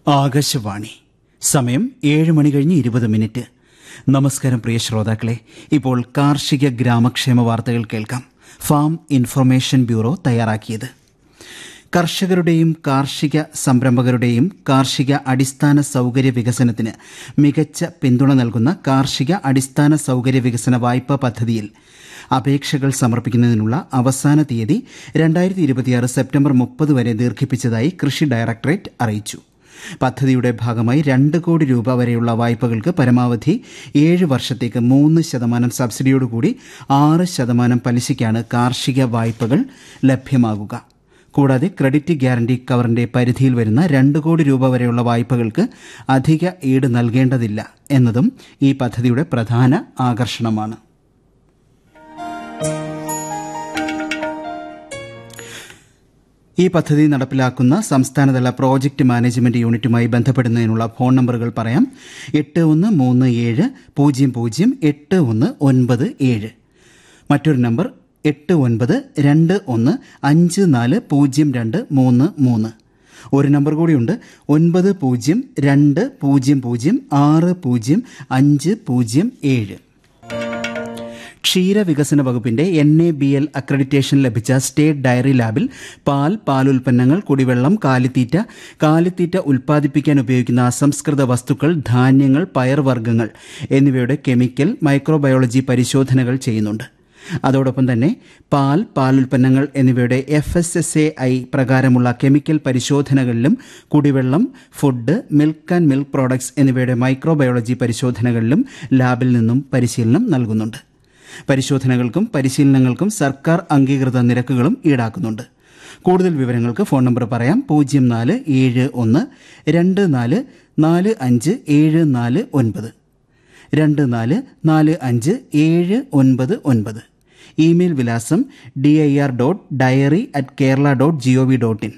ആകാശവാണി സമയം ഏഴ് മണി കഴിഞ്ഞ് ഇരുപത് മിനിറ്റ് നമസ്കാരം പ്രിയ ശ്രോതാക്കളെ ഇപ്പോൾ കാർഷിക ഗ്രാമക്ഷേമ വാർത്തകൾ കേൾക്കാം ഫാം ഇൻഫർമേഷൻ ബ്യൂറോ തയ്യാറാക്കിയത് കർഷകരുടെയും കാർഷിക സംരംഭകരുടെയും കാർഷിക അടിസ്ഥാന സൗകര്യ വികസനത്തിന് മികച്ച പിന്തുണ നൽകുന്ന കാർഷിക അടിസ്ഥാന സൗകര്യ വികസന വായ്പാ പദ്ധതിയിൽ അപേക്ഷകൾ സമർപ്പിക്കുന്നതിനുള്ള അവസാന തീയതി രണ്ടായിരത്തി ഇരുപത്തിയാറ് സെപ്റ്റംബർ മുപ്പത് വരെ ദീർഘിപ്പിച്ചതായി കൃഷി ഡയറക്ടറേറ്റ് അറിയിച്ചു പദ്ധതിയുടെ ഭാഗമായി രണ്ട് കോടി രൂപ വരെയുള്ള വായ്പകൾക്ക് പരമാവധി ഏഴ് വർഷത്തേക്ക് മൂന്ന് ശതമാനം സബ്സിഡിയോടുകൂടി ആറ് ശതമാനം പലിശയ്ക്കാണ് കാർഷിക വായ്പകൾ ലഭ്യമാകുക കൂടാതെ ക്രെഡിറ്റ് ഗ്യാരണ്ടി കവറിന്റെ പരിധിയിൽ വരുന്ന രണ്ട് കോടി രൂപ വരെയുള്ള വായ്പകൾക്ക് അധിക ഈട് നൽകേണ്ടതില്ല എന്നതും ഈ പദ്ധതിയുടെ പ്രധാന ആകർഷണമാണ് ഈ പദ്ധതി നടപ്പിലാക്കുന്ന സംസ്ഥാനതല പ്രോജക്റ്റ് മാനേജ്മെന്റ് യൂണിറ്റുമായി ബന്ധപ്പെടുന്നതിനുള്ള ഫോൺ നമ്പറുകൾ പറയാം എട്ട് ഒന്ന് മൂന്ന് ഏഴ് പൂജ്യം പൂജ്യം എട്ട് ഒന്ന് ഒൻപത് ഏഴ് മറ്റൊരു നമ്പർ എട്ട് ഒൻപത് രണ്ട് ഒന്ന് അഞ്ച് നാല് പൂജ്യം രണ്ട് മൂന്ന് മൂന്ന് ഒരു നമ്പർ കൂടിയുണ്ട് ഒൻപത് പൂജ്യം രണ്ട് പൂജ്യം പൂജ്യം ആറ് പൂജ്യം അഞ്ച് പൂജ്യം ഏഴ് ക്ഷീരവികസന വകുപ്പിന്റെ N A B L accreditation ലഭിച്ച സ്റ്റേറ്റ് ഡയറി ലാബിൽ പാൽ പാലുൽപ്പന്നങ്ങൾ കുടിവെള്ളം കാലിത്തീറ്റ കാലിത്തീറ്റ ഉൽപ്പാദിപ്പിക്കാൻ ഉപയോഗിക്കുന്ന അസംസ്കൃത വസ്തുക്കൾ ധാന്യങ്ങൾ പയർവർഗ്ഗങ്ങൾ എന്നിവയുടെ കെമിക്കൽ മൈക്രോബയോളജി പരിശോധനകൾ ചെയ്യുന്നുണ്ട് അതോടൊപ്പം തന്നെ പാൽ പാലുൽപ്പന്നങ്ങൾ എന്നിവയുടെ F S S A I പ്രകാരമുള്ള കെമിക്കൽ പരിശോധനകളിലും കുടിവെള്ളം food milk and milk products എന്നിവയുടെ മൈക്രോബയോളജി പരിശോധനകളിലും ലാബിൽ നിന്നും പരിശീലനം നൽകുന്നുണ്ട് പരിശോധനകൾക്കും പരിശീലനങ്ങൾക്കും സർക്കാർ അംഗീകൃത നിരക്കുകളും ഈടാക്കുന്നുണ്ട് കൂടുതൽ വിവരങ്ങൾക്ക് ഫോൺ നമ്പർ പറയാം പൂജ്യം നാല് ഏഴ് ഒന്ന് രണ്ട് നാല് നാല് അഞ്ച് ഏഴ് നാല് ഒൻപത് രണ്ട് നാല് നാല് അഞ്ച് ഏഴ് ഒൻപത് ഒൻപത് ഇമെയിൽ വിലാസം D I R dot dairy at Kerala dot G O V dot in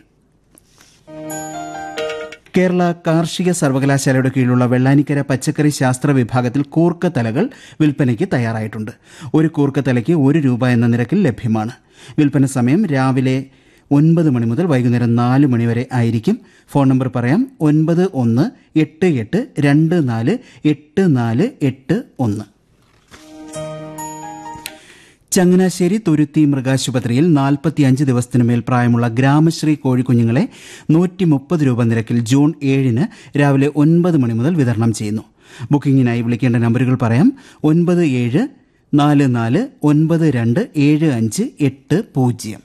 Kerala കാർഷിക സർവകലാശാലയുടെ കീഴിലുള്ള വെള്ളാനിക്കര പച്ചക്കറി ശാസ്ത്ര വിഭാഗത്തിൽ കൂർക്ക തലകൾ വിൽപ്പനയ്ക്ക് തയ്യാറായിട്ടുണ്ട് ഒരു കൂർക്ക തലയ്ക്ക് ഒരു രൂപ എന്ന നിരക്കിൽ ലഭ്യമാണ് വിൽപ്പന സമയം രാവിലെ ഒൻപത് മണി മുതൽ വൈകുന്നേരം നാല് മണി വരെ ആയിരിക്കും ഫോൺ നമ്പർ പറയാം ഒൻപത് ഒന്ന് എട്ട് എട്ട് രണ്ട് നാല് എട്ട് നാല് എട്ട് ഒന്ന് ചങ്ങനാശ്ശേരി തുരുത്തി മൃഗാശുപത്രിയിൽ നാൽപ്പത്തിയഞ്ച് ദിവസത്തിനു മേൽ പ്രായമുള്ള ഗ്രാമശ്രീ കോഴിക്കുഞ്ഞുങ്ങളെ നൂറ്റി മുപ്പത് രൂപ നിരക്കിൽ ജൂൺ ഏഴിന് രാവിലെ ഒൻപത് മണി മുതൽ വിതരണം ചെയ്യുന്നു ബുക്കിംഗിനായി വിളിക്കേണ്ട നമ്പറുകൾ പറയാം ഒൻപത് ഏഴ് നാല് നാല് ഒൻപത് രണ്ട് ഏഴ് അഞ്ച് എട്ട് പൂജ്യം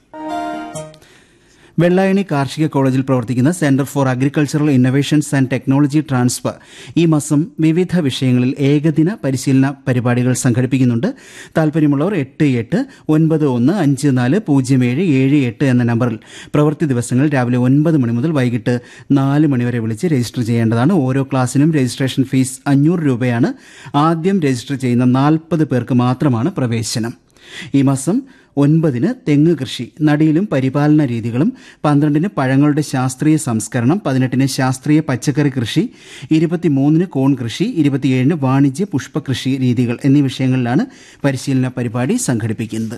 വെള്ളായണി കാർഷിക കോളേജിൽ പ്രവർത്തിക്കുന്ന centre for agricultural innovations and technology transfer ഈ മാസം വിവിധ വിഷയങ്ങളിൽ ഏകദിന പരിശീലന പരിപാടികൾ സംഘടിപ്പിക്കുന്നുണ്ട് താല്പര്യമുള്ളവർ എട്ട് എട്ട് ഒൻപത് ഒന്ന് അഞ്ച് നാല് പൂജ്യം ഏഴ് ഏഴ് എട്ട് എന്ന നമ്പറിൽ പ്രവൃത്തി ദിവസങ്ങൾ രാവിലെ ഒൻപത് മണി മുതൽ വൈകിട്ട് നാല് മണിവരെ വിളിച്ച് രജിസ്റ്റർ ചെയ്യേണ്ടതാണ് ഓരോ ക്ലാസ്സിനും രജിസ്ട്രേഷൻ ഫീസ് അഞ്ഞൂറ് രൂപയാണ് ആദ്യം രജിസ്റ്റർ ചെയ്യുന്ന നാൽപ്പത് പേർക്ക് മാത്രമാണ് പ്രവേശനം ഈ മാസം ഒൻപതിന് തെങ്ങ് കൃഷി നടിയിലും പരിപാലന രീതികളും പന്ത്രണ്ടിന് പഴങ്ങളുടെ ശാസ്ത്രീയ സംസ്കരണം പതിനെട്ടിന് ശാസ്ത്രീയ പച്ചക്കറി കൃഷി ഇരുപത്തിമൂന്നിന് കോൺ കൃഷി ഇരുപത്തിയേഴിന് വാണിജ്യ പുഷ്പകൃഷി രീതികൾ എന്നീ വിഷയങ്ങളിലാണ് പരിശീലന പരിപാടി സംഘടിപ്പിക്കുന്നത്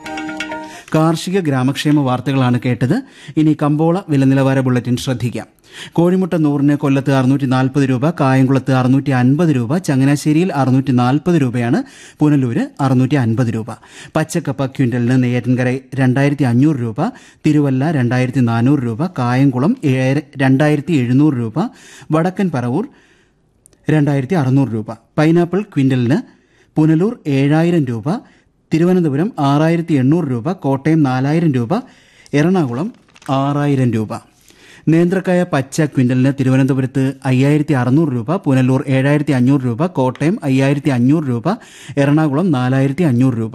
കാർഷിക ഗ്രാമക്ഷേമ വാർത്തകളാണ് കേട്ടത് ഇനി കമ്പോള വില നിലവാര ബുള്ളറ്റിൻ ശ്രദ്ധിക്കാം കോഴിമുട്ട നൂറിന് കൊല്ലത്ത് അറുന്നൂറ്റി നാൽപ്പത് രൂപ കായംകുളത്ത് അറുന്നൂറ്റി അൻപത് രൂപ ചങ്ങനാശ്ശേരിയിൽ അറുന്നൂറ്റി നാൽപ്പത് രൂപയാണ് പുനലൂര് അറുന്നൂറ്റി അൻപത് രൂപ പച്ചക്കപ്പ ക്വിൻ്റലിന് നെയ്യാറ്റിൻകര രണ്ടായിരത്തി അഞ്ഞൂറ് രൂപ തിരുവല്ല രണ്ടായിരത്തി നാനൂറ് രൂപ കായംകുളം രണ്ടായിരത്തി എഴുന്നൂറ് രൂപ വടക്കൻ പറവൂർ രണ്ടായിരത്തി അറുന്നൂറ് രൂപ പൈനാപ്പിൾ ക്വിൻ്റലിന് പുനലൂർ ഏഴായിരം രൂപ തിരുവനന്തപുരം ആറായിരത്തി എണ്ണൂറ് രൂപ കോട്ടയം നാലായിരം രൂപ എറണാകുളം ആറായിരം രൂപ നേന്ത്രക്കായ പച്ച ക്വിൻ്റലിന് തിരുവനന്തപുരത്ത് അയ്യായിരത്തി അറുന്നൂറ് രൂപ പുനലൂർ ഏഴായിരത്തി അഞ്ഞൂറ് രൂപ കോട്ടയം അയ്യായിരത്തി അഞ്ഞൂറ് രൂപ എറണാകുളം നാലായിരത്തി അഞ്ഞൂറ് രൂപ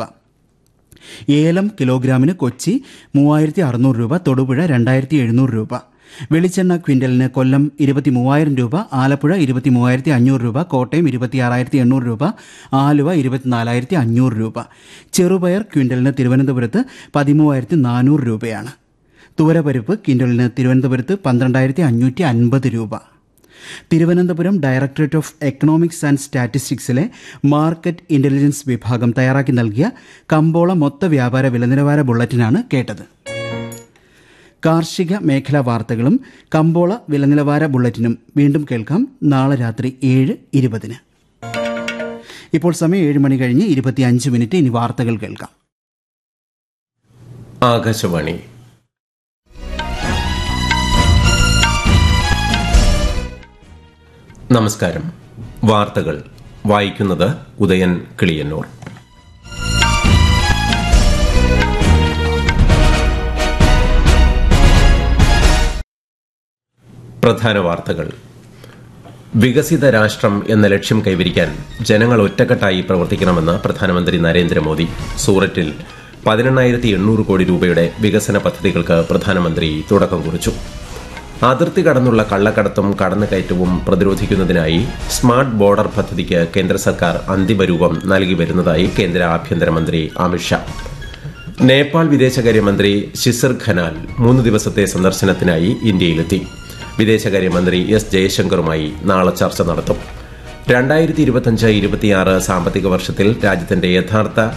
ഏലം കിലോഗ്രാമിന് കൊച്ചി മൂവായിരത്തി അറുന്നൂറ് രൂപ തൊടുപുഴ രണ്ടായിരത്തി എഴുന്നൂറ് രൂപ വെളിച്ചെണ്ണ ക്വിൻ്റലിന് കൊല്ലം ഇരുപത്തി മൂവായിരം രൂപ ആലപ്പുഴ ഇരുപത്തി മൂവായിരത്തി അഞ്ഞൂറ് രൂപ കോട്ടയം ഇരുപത്തി ആറായിരത്തി എണ്ണൂറ് രൂപ ആലുവ ഇരുപത്തിനാലായിരത്തി അഞ്ഞൂറ് രൂപ ചെറുപയർ ക്വിൻ്റലിന് തിരുവനന്തപുരത്ത് പതിമൂവായിരത്തി നാനൂറ് രൂപയാണ് തുവരപരിപ്പ് ക്വിൻ്റലിന് തിരുവനന്തപുരത്ത് പന്ത്രണ്ടായിരത്തി അഞ്ഞൂറ്റി അൻപത് രൂപ Thiruvananthapuram directorate of economics and സ്റ്റാറ്റിസ്റ്റിക്സിലെ മാർക്കറ്റ് ഇന്റലിജൻസ് വിഭാഗം തയ്യാറാക്കി നൽകിയ കമ്പോള മൊത്ത വ്യാപാര വില നിലവാര ബുള്ളറ്റിനാണ് കേട്ടത് കാർഷിക മേഖലാ വാർത്തകളും കമ്പോള വിലനിലവാര ബുള്ളറ്റിനും വീണ്ടും കേൾക്കാം നാളെ രാത്രി ഏഴ് ഇരുപതിന് ഇപ്പോൾ സമയം ഏഴ് മണി കഴിഞ്ഞ് ഇരുപത്തിയഞ്ച് മിനിറ്റ് ഇനി വാർത്തകൾ കേൾക്കാം ആകാശവാണി നമസ്കാരം വാർത്തകൾ വായിക്കുന്നത് ഉദയൻ കിളിയന്നൂർ പ്രധാന വാർത്തകൾ വികസിത രാഷ്ട്രം എന്ന ലക്ഷ്യം കൈവരിക്കാൻ ജനങ്ങൾ ഒറ്റക്കെട്ടായി പ്രവർത്തിക്കണമെന്ന് പ്രധാനമന്ത്രി നരേന്ദ്രമോദി സൂററ്റിൽ പതിനെണ്ണായിരത്തി എണ്ണൂറ് കോടി രൂപയുടെ വികസന പദ്ധതികൾക്ക് പ്രധാനമന്ത്രി തുടക്കം കുറിച്ചു അതിർത്തി കടന്നുള്ള കള്ളക്കടത്തും കടന്നുകയറ്റവും പ്രതിരോധിക്കുന്നതിനായി സ്മാർട്ട് ബോർഡർ പദ്ധതിക്ക് കേന്ദ്ര സർക്കാർ അന്തിമ രൂപം നൽകി വരുന്നതായി കേന്ദ്ര ആഭ്യന്തരമന്ത്രി അമിത്ഷാ നേപ്പാൾ വിദേശകാര്യമന്ത്രി ഷിസർ ഖനാൽ മൂന്ന് ദിവസത്തെ സന്ദർശനത്തിനായി ഇന്ത്യയിലെത്തി വിദേശകാര്യമന്ത്രി എസ് ജയശങ്കറുമായി നാളെ ചർച്ച നടത്തും രണ്ടായിരത്തി ഇരുപത്തിയഞ്ച് ഇരുപത്തിയാറ് സാമ്പത്തിക വർഷത്തിൽ രാജ്യത്തിന്റെ യഥാർത്ഥ